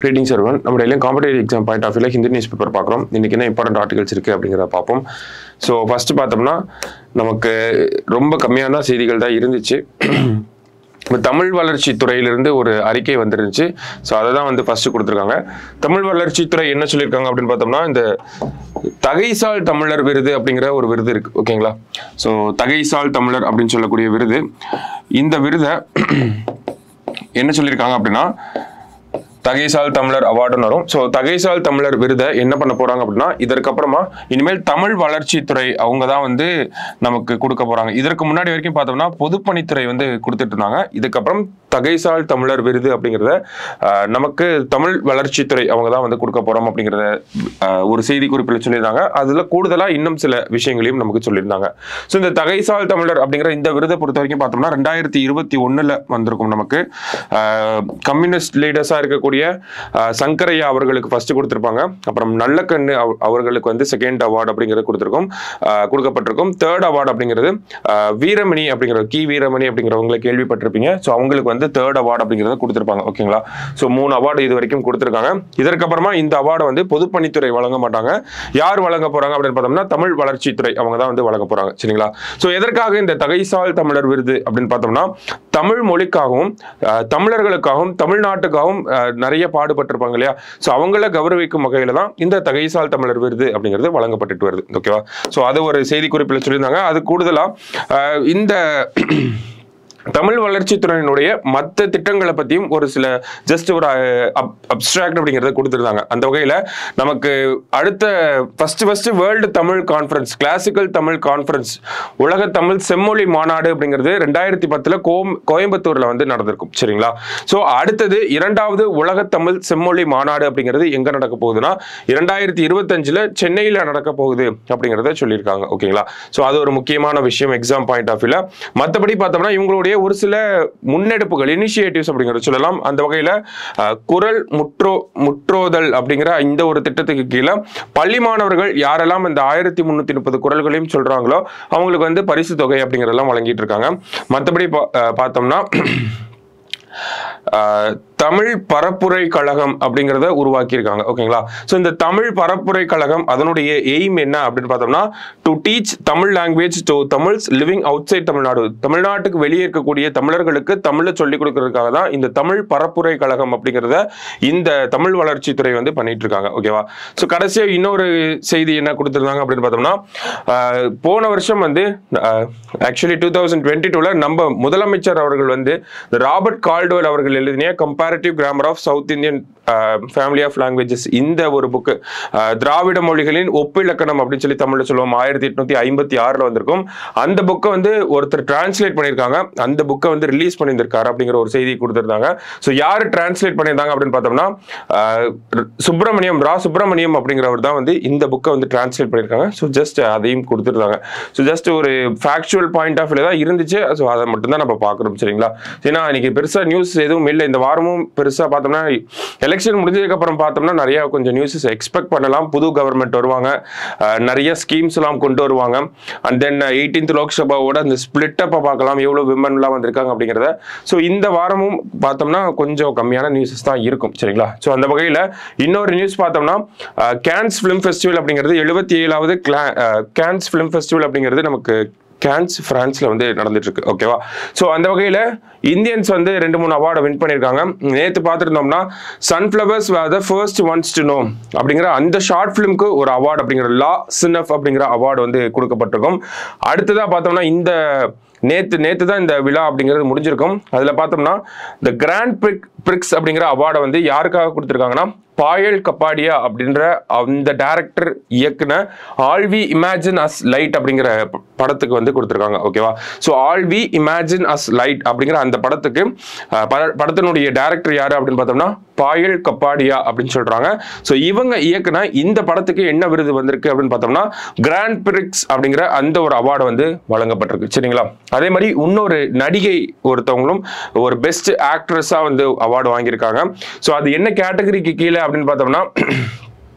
reading servant நம்ம டெய்லியும் competitive exam point of வியூல ஹிந்தி நியூஸ் பேப்பர் பார்க்குறோம் இன்னைக்கு என்ன இம்பார்ட்டன்ட் ஆர்டிகல்ஸ் இருக்குது அப்படிங்கிறத பார்ப்போம் ஸோ ஃபர்ஸ்ட் பார்த்தோம்னா நமக்கு ரொம்ப கம்மியான செய்திகள் தான் இருந்துச்சு இப்போ தமிழ் வளர்ச்சி துறையிலிருந்து ஒரு அறிக்கை வந்துருந்துச்சு ஸோ அதை தான் வந்து ஃபர்ஸ்ட் கொடுத்துருக்காங்க தமிழ் வளர்ச்சித்துறை என்ன சொல்லியிருக்காங்க அப்படின்னு பார்த்தோம்னா இந்த தகைசால் தமிழர் விருது அப்படிங்கிற ஒரு விருது இருக்கு ஓகேங்களா ஸோ தகைசால் தமிழர் அப்படின்னு சொல்லக்கூடிய விருது இந்த விருதை என்ன சொல்லியிருக்காங்க அப்படின்னா தகைசால் தமிழர் அவார்டுன்னு வரும் ஸோ தகைசால் தமிழர் விருதை என்ன பண்ண போறாங்க அப்படின்னா இதற்கப்புறமா இனிமேல் தமிழ் வளர்ச்சித்துறை அவங்க தான் வந்து நமக்கு கொடுக்க போறாங்க இதற்கு முன்னாடி வரைக்கும் பார்த்தோம்னா பொதுப்பணித்துறை வந்து கொடுத்துட்டு இருந்தாங்க இதுக்கப்புறம் தகைசால் தமிழர் விருது அப்படிங்கிறத ஆஹ், நமக்கு தமிழ் வளர்ச்சித்துறை அவங்க தான் வந்து கொடுக்க போறோம் அப்படிங்கிறத ஆஹ், ஒரு செய்தி குறிப்பில் சொல்லியிருந்தாங்க அதுல கூடுதலா இன்னும் சில விஷயங்களையும் நமக்கு சொல்லியிருந்தாங்க ஸோ இந்த தகைசால் தமிழர் அப்படிங்கிற இந்த விருதை பொறுத்த வரைக்கும் பார்த்தோம்னா ரெண்டாயிரத்தி இருபத்தி ஒண்ணுல வந்திருக்கும் நமக்கு ஆஹ், கம்யூனிஸ்ட் லீடர்ஸா இருக்கக்கூடிய ஆஹ், சங்கரையா அவர்களுக்கு ஃபர்ஸ்ட் கொடுத்திருப்பாங்க அப்புறம் நல்லக்கண்ணு அவ- அவர்களுக்கு வந்து செகண்ட் அவார்டு அப்படிங்கிறது கொடுத்திருக்கும் ஆஹ், கொடுக்கப்பட்டிருக்கும் தேர்ட் அவார்டு அப்படிங்கிறது ஆஹ், வீரமணி அப்படிங்கிற கி வீரமணி அப்படிங்கிறவங்களை கேள்விப்பட்டிருப்பீங்க ஸோ அவங்களுக்கு வந்து தேர்ட் அவார்டு அப்படிங்கிறத கொடுத்திருப்பாங்க ஓகேங்களா ஸோ மூணு அவார்டு இது வரைக்கும் கொடுத்திருக்காங்க இதற்கப்புறமா இந்த அவார்டை வந்து பொதுப்பணித்துறை வழங்க மாட்டாங்க யார் வழங்க போறாங்க அப்படின்னு பார்த்தோம்னா தமிழ் வளர்ச்சித்துறை அவங்க தான் வந்து வழங்க போறாங்க சரிங்களா ஸோ எதற்காக இந்த தகைசால் தமிழர் விருது அப்படின்னு பார்த்தோம்னா தமிழ் மொழிக்காகவும் அஹ், தமிழர்களுக்காகவும் தமிழ்நாட்டுக்காகவும் அஹ், நிறைய பாடுபட்டிருப்பாங்க இல்லையா ஸோ அவங்கள கௌரவிக்கும் வகையில தான் இந்த தகைசால் தமிழர் விருது அப்படிங்கிறது வழங்கப்பட்டுட்டு வருது ஓகேவா ஸோ அது ஒரு செய்தி குறிப்பில் சொல்லியிருந்தாங்க அது கூடுதலா அஹ், இந்த தமிழ் வளர்ச்சித்துறையினுடைய மற்ற திட்டங்களை பற்றியும் ஒரு சில ஜஸ்ட் ஒரு அப்டிராக்ட் அப்படிங்கிறத கொடுத்துருந்தாங்க அந்த வகையில் நமக்கு அடுத்த first first world Tamil conference classical Tamil conference உலக தமிழ் செம்மொழி மாநாடு அப்படிங்கிறது ரெண்டாயிரத்தி பத்தில் கோம் கோயம்புத்தூரில் வந்து நடந்திருக்கும் சரிங்களா ஸோ அடுத்தது இரண்டாவது உலக தமிழ் செம்மொழி மாநாடு அப்படிங்கிறது எங்கே நடக்க போகுதுன்னா இரண்டாயிரத்தி இருபத்தஞ்சில் சென்னையில் நடக்க போகுது அப்படிங்கிறத சொல்லியிருக்காங்க ஓகேங்களா ஸோ அது ஒரு முக்கியமான விஷயம் எக்ஸாம் பாயிண்ட் ஆஃப் வியூல மற்றபடி பார்த்தோம்னா இவங்களுடைய ஒரு சில முன்னெடுப்புகள் இனிஷியேட்டிவ்ஸ் அப்படிங்கிறத சொல்லலாம் அந்த வகையில் குரல் முற்றோ முற்றோதல் அப்படிங்கிற இந்த ஒரு திட்டத்துக்கு கீழே பள்ளி மாணவர்கள் யாரெல்லாம் இந்த ஆயிரத்தி முந்நூற்றி முப்பது குரல்களையும் சொல்றாங்களோ அவங்களுக்கு வந்து பரிசு தொகை அப்படிங்கிறதெல்லாம் வழங்கிட்டு இருக்காங்க மற்றபடி பா- அஹ் பார்த்தோம்னா ஆஹ் தமிழ் பரப்புரை கழகம் அப்படிங்கிறத உருவாக்கியிருக்காங்க ஓகேங்களா ஸோ இந்த தமிழ் பரப்புரை கழகம் அதனுடைய எய்ம் என்ன அப்படின்னு பார்த்தோம்னா to teach Tamil language to Tamils living out side Tamil Nadu தமிழ்நாட்டுக்கு வெளியே இருக்கக்கூடிய தமிழர்களுக்கு தமிழை சொல்லிக் கொடுக்கறதுக்காக தான் இந்த தமிழ் பரப்புரை கழகம் அப்படிங்கிறத இந்த தமிழ் வளர்ச்சித்துறை வந்து பண்ணிட்டு இருக்காங்க ஓகேவா ஸோ கடைசியாக இன்னொரு செய்தி என்ன கொடுத்துருந்தாங்க அப்படின்னு பார்த்தோம்னா ஆஹ் போன வருஷம் வந்து ஆக்சுவலி டூ தௌசண்ட் டுவெண்ட்டி டூவில் நம்ம முதலமைச்சர் அவர்கள் வந்து இந்த ராபர்ட் கால்டுவெல் அவர்கள் எழுதிய comparative grammar of South Indian family of languages இந்த ஒரு புக்கு திராவிட மொழிகளின் ஒப்பிலக்கணம் அப்படின்னு சொல்லி தமிழில் சொல்லுவோம் ஆயிரத்தி எட்நூத்தி ஐம்பத்தி ஆறில் வந்திருக்கும் அந்த புக்கை வந்து ஒருத்தர் டிரான்ஸ்லேட் பண்ணியிருக்காங்க அந்த புக்கை வந்து ரிலீஸ் பண்ணியிருந்திருக்காரு அப்படிங்கிற ஒரு செய்தி கொடுத்துருந்தாங்க ஸோ யார் டிரான்ஸ்லேட் பண்ணியிருந்தாங்க அப்படின்னு பார்த்தோம்னா ஆஹ் சுப்பிரமணியம் ரா சுப்பிரமணியம் அப்படிங்கிறவர் தான் வந்து இந்த புக்கை வந்து டிரான்ஸ்லேட் பண்ணியிருக்காங்க ஸோ ஜஸ்ட் அதையும் கொடுத்துருந்தாங்க ஸோ ஜஸ்ட் ஒரு ஃபேக்சுவல் பாயிண்ட் ஆஃப் வியூல தான் இருந்துச்சு ஸோ அதை மட்டும் தான் நம்ம பார்க்குறோம் சரிங்களா ஏன்னா இன்னைக்கு பெருசாக நியூஸ் எதுவும் இல்லை இந்த வாரமும் பெருசாக பார்த்தோம்னா எலெக்ஷன் முடிஞ்சதுக்கு அப்புறம் பார்த்தோம்னா நிறைய கொஞ்சம் நியூஸஸ் எக்ஸ்பெக்ட் பண்ணலாம் புது கவர்மெண்ட் வருவாங்க அஹ் நிறைய ஸ்கீம்ஸ் எல்லாம் கொண்டு வருவாங்க அண்ட் தென் எயிட்டீன்த் லோக்சபாவோட அந்த ஸ்பிளிட் அப்பை பார்க்கலாம் எவ்வளோ விமன்லாம் வந்திருக்காங்க அப்படிங்கிறத ஸோ இந்த வாரமும் பார்த்தோம்னா கொஞ்சம் கம்மியான நியூஸஸ் தான் இருக்கும் சரிங்களா ஸோ அந்த வகையில் இன்னொரு நியூஸ் பார்த்தோம்னா கேன்ஸ் ஃபிலிம் ஃபெஸ்டிவல் அப்படிங்கிறது எழுபத்தி ஏழாவது கேன்ஸ் ஃபிலிம் ஃபெஸ்டிவல் அப்படிங்கிறது நமக்கு கேன்ஸ் பிரான்ஸ்ல வந்து நடந்துட்டு இருக்கு ஓகேவா ஸோ அந்த வகையில் இந்தியன்ஸ் வந்து ரெண்டு மூணு அவார்டை வின் பண்ணியிருக்காங்க நேற்று பார்த்துருந்தோம்னா sunflowers were the first ones to know அப்படிங்கிற அந்த ஷார்ட் ஃபிலிம்க்கு ஒரு அவார்டு அப்படிங்கிற லா சின்னஃப் அப்படிங்கிற அவார்டு வந்து கொடுக்கப்பட்டிருக்கும் அடுத்ததாக பார்த்தோம்னா இந்த நேத்து நேத்து தான் இந்த விழா அப்படிங்கிறது முடிஞ்சிருக்கும் அதுல பார்த்தோம்னா இந்த கிராண்ட் பிரிக் பிரிக்ஸ் அப்படிங்கிற அவார்டை வந்து யாருக்காக கொடுத்துருக்காங்கன்னா பாயல் கப்பாடியா அப்படின்ற அந்த டைரக்டர் இயக்குன ஆல்வி இமேஜின் அஸ் லைட் அப்படிங்கிற ப- படத்துக்கு வந்து கொடுத்துருக்காங்க ஓகேவா so all we imagine as light அப்படிங்கிற அந்த படத்துக்கு அஹ், பட- படத்தினுடைய டைரக்டர் யாரு அப்படின்னு பார்த்தோம்னா பாயல் கப்பாடியா அப்படின்னு சொல்றாங்க ஸோ இவங்க இயக்குன இந்த படத்துக்கு என்ன விருது வந்திருக்கு அப்படின்னு பார்த்தோம்னா கிராண்ட் பிரிக்ஸ் அப்படிங்கிற அந்த ஒரு அவார்டு வந்து வழங்கப்பட்டிருக்கு சரிங்களா அதே மாதிரி இன்னொரு நடிகை ஒருத்தவங்களும் ஒரு பெஸ்ட் ஆக்ட்ரஸா வந்து அவார்டு வாங்கியிருக்காங்க ஸோ அது என்ன கேட்டகரிக்கு கீழே அப்படின்னு பார்த்தோம்னா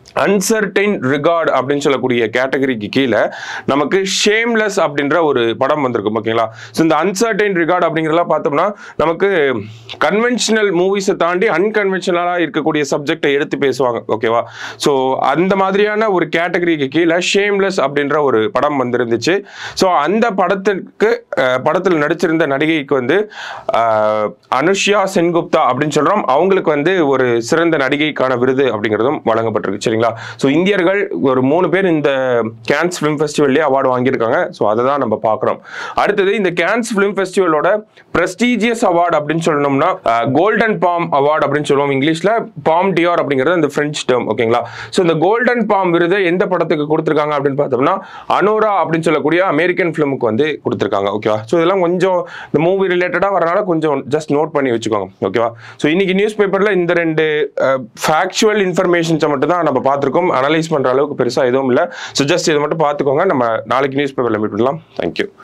அன்சர்டைன் ரிகார்டு அப்படின்னு சொல்லக்கூடிய கேட்டகரிக்கு கீழே நமக்கு ஷேம்லெஸ் அப்படின்ற ஒரு படம் வந்திருக்கும் ஓகேங்களா ஸோ இந்த அன்சர்டைன் ரிகார்டு அப்படிங்கிறதெல்லாம் பார்த்தோம்னா நமக்கு கன்வென்ஷனல் மூவிஸை தாண்டி அன்கன்வென்ஷனலாக இருக்கக்கூடிய சப்ஜெக்டை எடுத்து பேசுவாங்க ஓகேவா ஸோ அந்த மாதிரியான ஒரு கேட்டகரிக்கு கீழே ஷேம்லெஸ் அப்படின்ற ஒரு படம் வந்திருந்துச்சு ஸோ அந்த படத்திற்கு அஹ், படத்தில் நடிச்சிருந்த நடிகைக்கு வந்து அஹ், அனுஷ்யா சென்குப்தா அப்படின்னு சொல்றோம் அவங்களுக்கு வந்து ஒரு சிறந்த நடிகைக்கான விருது அப்படிங்கிறதும் வழங்கப்பட்டிருக்கு சரிங்களா ஸோ இந்தியர்கள் ஒரு மூணு பேர் இந்த கேன்ஸ் ஃபிலிம் ஃபெஸ்டிவல்லே அவார்டு வாங்கியிருக்காங்க ஸோ அதை தான் நம்ம பார்க்குறோம் அடுத்தது இந்த கேன்ஸ் ஃபிலிம் ஃபெஸ்டிவலோட ப்ரெஸ்டீஜியஸ் அவார்டு அப்படின்னு சொல்லணும்னா கோல்டன் பாம் அவார்டு அப்படின்னு சொல்லுவோம் இங்கிலீஷில் பாம் டியார் அப்படிங்கிறது அந்த ஃப்ரெஞ்ச் டேர்ம் ஓகேங்களா ஸோ இந்த கோல்டன் பாம் விருதை எந்த படத்துக்கு கொடுத்துருக்காங்க அப்படின்னு பார்த்தோம்னா அனோரா அப்படின்னு சொல்லக்கூடிய அமெரிக்கன் ஃபிலிமுக்கு வந்து கொடுத்துருக்காங்க ஓகேவா ஸோ இதெல்லாம் கொஞ்சம் இந்த மூவி ரிலேட்டடாக வரனால கொஞ்சம் ஜஸ்ட் நோட் பண்ணி வச்சுக்கோங்க ஓகேவா ஸோ இன்னைக்கு நியூஸ் பேப்பரில் இந்த ரெண்டு ஃபேக்சுவல் இன்ஃபர்மேஷன்ஸை மட்டும் தான் நம்ம பார்த்துருக்கோம் அனலைஸ் பண்ணுற அளவுக்கு பெருசாக எதுவும் இல்லை ஸோ ஜஸ்ட் இதை மட்டும் பார்த்துக்கோங்க நம்ம நாளைக்கு நியூஸ் பேப்பரில் மீட் பண்ணலாம் தேங்க்யூ